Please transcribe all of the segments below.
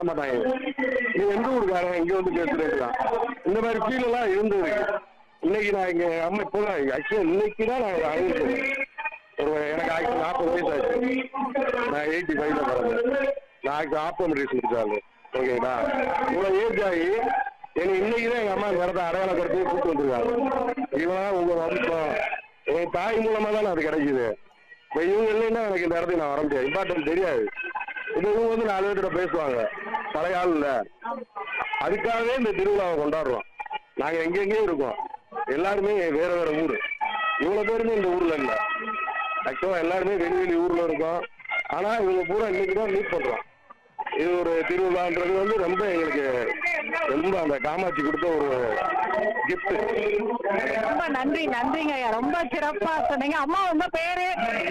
மாட்டாங்க நீ எந்த ஊருக்காரன் இங்க வந்து பேசுறேன் இந்த மாதிரி ஃபீல் எல்லாம் இருந்தது இன்னைக்கு நான் இங்க அம்மா இப்போ ஆக்சுவலா இன்னைக்கு தான் நான் அனுபவிச்சேன் ஒரு எனக்கு ஆக்சுவலி நாற்பது வயசு ஆச்சு நான் எயிட்டி ஃபைவ்ல பிறந்தேன் நான் ஆக்சுவலி ஆப்டோமெட்ரிஸ் முடிச்சாங்க ஓகேங்களா இவ்வளோ ஏஜ் ஆகி எனக்கு இன்னைக்கு தான் எங்க அம்மா இந்த இடத்த அடையாளப்படுத்தி கூப்பிட்டு வந்துருக்காங்க இவன் உங்க வம்சம் என் தாய் மூலமா தான் அது கிடைக்குது இப்போ இவங்க இல்லைன்னா எனக்கு இந்த இடத்துக்கு நான் வர முடியாது இம்பார்ட்டன்ட் தெரியாது இது இவங்க வந்து நாலு பேர்கிட்ட பேசுவாங்க பழைய ஆள் இல்ல அதுக்காகவே இந்த திருவிழாவை கொண்டாடுறோம் நாங்க எங்கெங்கேயும் இருக்கோம் எல்லாருமே வேற வேற ஊரு இவ்வளவு பேருமே இந்த ஊர்ல இல்ல ஆக்சுவலா எல்லாருமே வெளி வெளி ஊர்ல இருக்கோம் ஆனா இவங்க பூரா இன்னைக்கு தான் மீட் பண்றோம் இது ஒரு திருவிழான்றது வந்து ரொம்ப எங்களுக்கு ரொம்ப அந்த காமாட்சி கொடுத்த ஒரு கிஃப்ட் ரொம்ப நன்றி நன்றிங்க ஐயா ரொம்ப சிறப்பா சொன்னீங்க அம்மா உங்க பேரு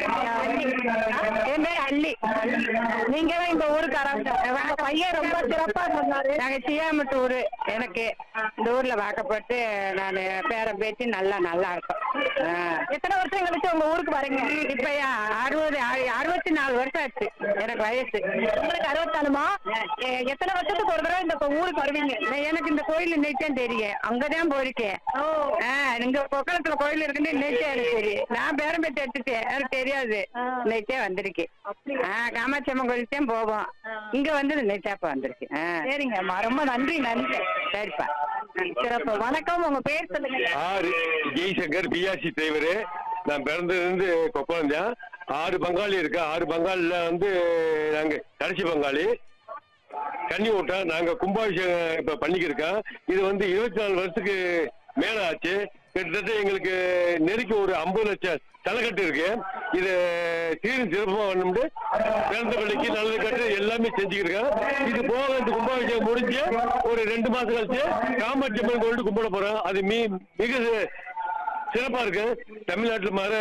என் பேர் அள்ளி நீங்க தான் இந்த ஊருக்காரங்க உங்க பையன் ரொம்ப சிறப்பா சொன்னாரு நாங்க சியாமட்டு ஊரு எனக்கு இந்த ஊர்ல வாக்கப்பட்டு நான் பேரம் பேச்சு நல்லா நல்லா இருக்கும் ஆ. எத்தனை வருஷம் கழிச்சு உங்க ஊருக்கு வரீங்க இப்ப ஏன் அறுபது அறு- அறுபத்தி நாலு வருஷம் ஆச்சு எனக்கு வயசு உங்களுக்கு அறுபத்தாலுமா எ- எத்தனை வருஷத்துக்கு ஒரு தடவை இந்த ஊருக்கு வருவீங்க நான் எனக்கு இந்த கோயில் இன்னைக்கு தான் தெரியும் அங்கதான் போயிருக்கேன் ஓ ஆ, இங்க பொக்கலத்துல கோயில் இருக்குன்னு இன்னைக்கு எனக்கு தெரியும் நான் பேரம் பேச்சு எடுத்துட்டேன் எனக்கு தெரியாது ஆ. இன்னைக்கே வந்திருக்கேன் ஆ காமாட்சி அம்மன் கோயிலுக்கு தான் போவோம் இங்க வந்து இன்னைக்கு வந்திருக்கேன் ஆ. சரிங்கம்மா ரொம்ப நன்றி நன்றி சரிப்பா சிறப்பு வணக்கம் உங்க பேர் சொல்லுங்க ஆறு ஜெய்சங்கர் பிஆர்சி டிரைவரு நான் பிறந்தது வந்து கொப்பளம் தான் ஆறு பங்காளி இருக்கு ஆறு பங்காளில வந்து நாங்க கடைசி பங்காளி கன்னி ஓட்டம் நாங்க கும்பாபிஷேகம் இப்ப பண்ணிக்கிருக்கோம் இது வந்து இருபத்தி நாலு வருஷத்துக்கு மேல ஆச்சு கிட்டத்தட்ட எங்களுக்கு நெருக்கி ஒரு ஐம்பது லட்சம் தலைக்கட்டு இருக்கு இது சீரும் சிறப்பமா பண்ணு பிறந்த பிள்ளைக்கு நல்லது கட்டு எல்லாமே செஞ்சுக்கிருக்கோம் இது போக இந்த கும்பாபிஷேகம் முடிஞ்சு ஒரு ரெண்டு மாசம் கழிச்சு காமாட்சி அம்மன் கோயில் கும்பிட போறோம் அது மீ மிக சிறப்பா இருக்கு தமிழ்நாட்டுல மர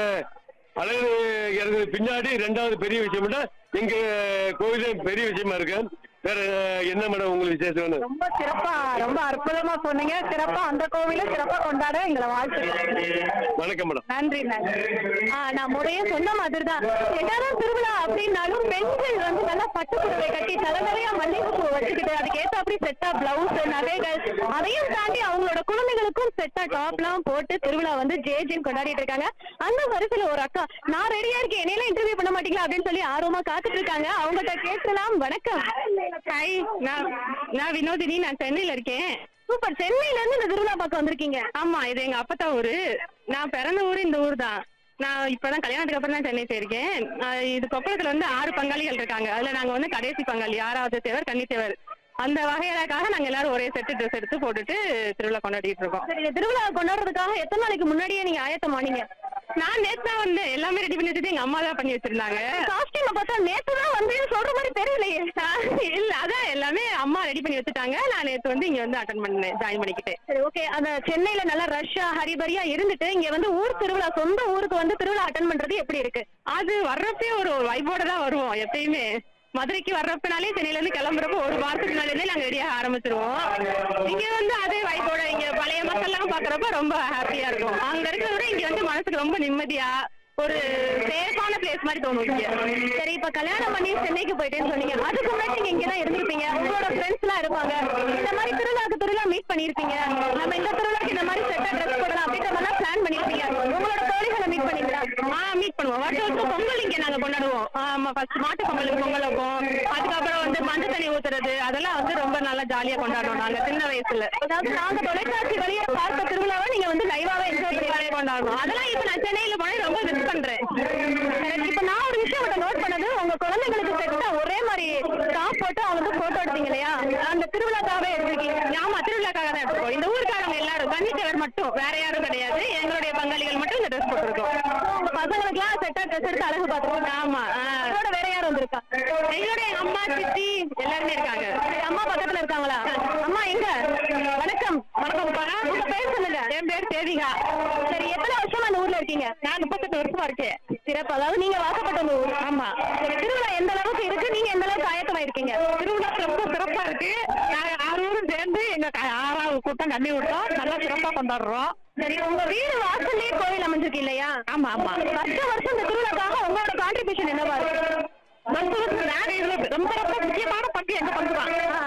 அழகு இறங்குது பின்னாடி ரெண்டாவது பெரிய விஷயம் எங்க கோயிலே பெரிய விஷயமா இருக்கு வேற என்ன மேடம் உங்களுக்கு விசேஷம் வேணும் ரொம்ப சிறப்பா ரொம்ப அற்புதமா சொன்னீங்க சிறப்பா அந்த கோவில சிறப்பா கொண்டாட எங்களை வாழ்த்து வணக்கம் மேடம் நன்றி நன்றி ஆ, நான் முறையே சொன்ன மாதிரி தான் என்னதான் திருவிழா அப்படின்னாலும் பெண்கள் வந்து நல்லா பட்டு புடவை கட்டி தலை நிறைய மல்லிகைப்பூ வச்சுக்கிட்டு அதுக்கு ஏத்த அப்படி செட்டா பிளவுஸ் நகைகள் அதையும் தாண்டி அவங்களோட குழந்தைகளுக்கும் செட்டா டாப்லாம் போட்டு திருவிழா வந்து ஜே ஜேன்னு கொண்டாடிட்டு இருக்காங்க அந்த வரிசையில ஒரு அக்கா நான் ரெடியா இருக்கேன் என்னையெல்லாம் இன்டர்வியூ பண்ண மாட்டீங்களா அப்படின்னு சொல்லி ஆர்வமா காத்துட்டு இருக்காங்க அவங்ககிட்ட கேட்கலாம் வணக்கம் ஹாய் நான் நான் வினோதினி நான் சென்னையில இருக்கேன் சூப்பர் சென்னையில இருந்து இந்த திருவிழா பார்க்க வந்திருக்கீங்க ஆமா இது எங்க அப்பத்தா ஊரு நான் பிறந்த ஊரு இந்த ஊர் தான் நான் இப்பதான் கல்யாணத்துக்கு அப்புறம் தான் சென்னை போயிருக்கேன் ஆஹ் இது கொப்பளத்துல வந்து ஆறு பங்காளிகள் இருக்காங்க அதுல நாங்க வந்து கடைசி பங்காளி ஆறாவது தேவர் கன்னி தேவர் அந்த வகையிலக்காக நாங்க எல்லாரும் ஒரே செட்டு ட்ரெஸ் எடுத்து போட்டுட்டு திருவிழா கொண்டாடிட்டு இருக்கோம் சரி இந்த திருவிழா கொண்டாடுறதுக்காக எத்தனை நாளைக்கு முன்னாடியே நீங்க ஆயத்தமானீங்க நான் நேத்து தான் வந்து எல்லாமே ரெடி பண்ணி வச்சுட்டு எங்க அம்மா தான் பண்ணி வச்சிருந்தாங்க காஸ்டியூம் பார்த்தா நேத்து தான் வந்து சொல்ற மாதிரி தெரியலையே இல்ல அதான் எல்லாமே அம்மா ரெடி பண்ணி வச்சுட்டாங்க நான் நேத்து வந்து இங்க வந்து அட்டன் பண்ணேன் ஜாயின் பண்ணிக்கிட்டேன் சரி ஓகே அந்த சென்னையில நல்லா ரஷ்ஷா ஹரிபரியா இருந்துட்டு இங்க வந்து ஊர் திருவிழா சொந்த ஊருக்கு வந்து திருவிழா அட்டன் பண்றது எப்படி இருக்கு அது வர்றப்பே ஒரு வைபோட தான் வருவோம் எப்பயுமே மதுரைக்கு வர்றப்பனாலே சென்னையில இருந்து கிளம்புறப்ப ஒரு வாரத்துக்கு முன்னாடியே நாங்க ரெடியாக ஆரம்பிச்சிருவோம் இங்க வந்து அதே வைபோட இங்க பழைய மக்கள்லாம் பாக்குறப்ப ரொம்ப ஹாப்பியா இருக்கும் அங்க இருக்கிறத விட இங்க வந்து மனசுக்கு ரொம்ப நிம்மதியா ஒரு சேஃபான பிளேஸ் மாதிரி தோணும் இங்க சரி இப்ப கல்யாணம் பண்ணி சென்னைக்கு போயிட்டேன்னு சொன்னீங்க அதுக்கு முன்னாடி நீங்க இங்க தான் இருந்திருப்பீங்க உங்களோட ஃப்ரெண்ட்ஸ் எல்லாம் இருப்பாங்க இந்த மாதிரி திருவிழாக்கு திருவிழா மீட் பண்ணிருப்பீங்க நம்ம இந்த திருவிழாக்கு இந்த மாதிரி செட்டா ட்ரெஸ் போடலாம் அப்படின்ற மாதிரி பிளான் பண்ணிருப்பீங்க உங்களோட தோழிகளை மீட் பண்ணீங்களா ஆ மீட் பண்ணுவோம் வருஷம் வருஷம் பொங்கல் இங்க நாங்க கொண்டாடுவோம் ஆமா ஃபர்ஸ்ட் மாட்டு பொங்கலுக்கு பொங்கல் வைப்போம் அதுக்கப்புறம் வந்து மஞ்சள் தண்ணி ஊத்துறது அதெல்லாம் வந்து ரொம்ப நல்லா ஜாலியா கொண்டாடுவோம் நாங்க சின்ன வயசுல அதாவது நாங்க தொலைக்காட்சி வழியா பார்த்த திருவிழாவை நீங்க வந்து லைவாவே என்ஜாய் பண்ணி ஜாலியா கொண்டாடுவோம் அதெல்லாம் இப்ப நான் சென்னையில போனேன் ரொம்ப மிஸ் பண்றேன் இப்ப நான் ஒரு விஷயம் உங்கள்ட்ட நோட் பண்ணது உங்க குழந்தைங்களுக்கு செட்டா ஒரே மாதிரி டாப் போட்டு அவங்க வந்து போட்டோ எடுத்தீங்க இல்லையா அந்த திருவிழாக்காகவே எடுத்திருக்கீங்க ஆமா திருவிழாக்காக தான் எடுத்துக்கோம் இந்த ஊருக்காரங்க எல்லாரும் கன்னித்தேவர் மட்டும் வேற யாரும் கிடையாது எங்களுடைய பங்காளிகள் மட்டும் இந்த ட்ரெஸ் போட்டிருக்கோம் உங்க பசங்களுக்குலாம் செட்டா ட்ரெஸ் எடுத்து அழகு பார்த்துருக்கோம் ஆமா ஆ. அதோட வேற யாரும் வந்திருக்கா எங்களுடைய எங்க அம்மா சித்தி எல்லாருமே இருக்காங்க சரி, அம்மா பக்கத்துல இருக்காங்களா அம்மா எங்க வணக்கம் வணக்கம்ப்பா உங்க பேர் சொல்லுங்க என் பேர் தேவிகா சரி எத்தனை வருஷமா அந்த ஊர்ல இருக்கீங்க நான் முப்பத்தெட்டு வருஷமா இருக்கேன் சிறப்பு அதாவது நீங்க வாக்கப்பட்ட அந்த ஊர் ஆமா சரி திருவிழா எந்த அளவுக்கு இருக்கு நீங்க எந்த அளவுக்கு ஆயத்தமா இருக்கீங்க திருவிழா ரொம்ப சிறப்பா இருக்கு நாங்க ஆறு ஊரும் சேர்ந்து எங்க க- ஆறாவது கூட்டம் கண்ணி விட்டோம் நல்லா சிறப்பா கொண்டாடுறோம் சரி உங்க வீடு வாசல்லே கோவில் அமைஞ்சிருக்கு இல்லையா ஆமா ஆமா வருஷம் வருஷம் இந்த திருவிழாக்காக உங்களோட கான்ட்ரிபியூஷன் என்னவா இருக்கு ரொம்ப ரொம்ப முக்கியமான பங்கு எங்க பங்கு தான்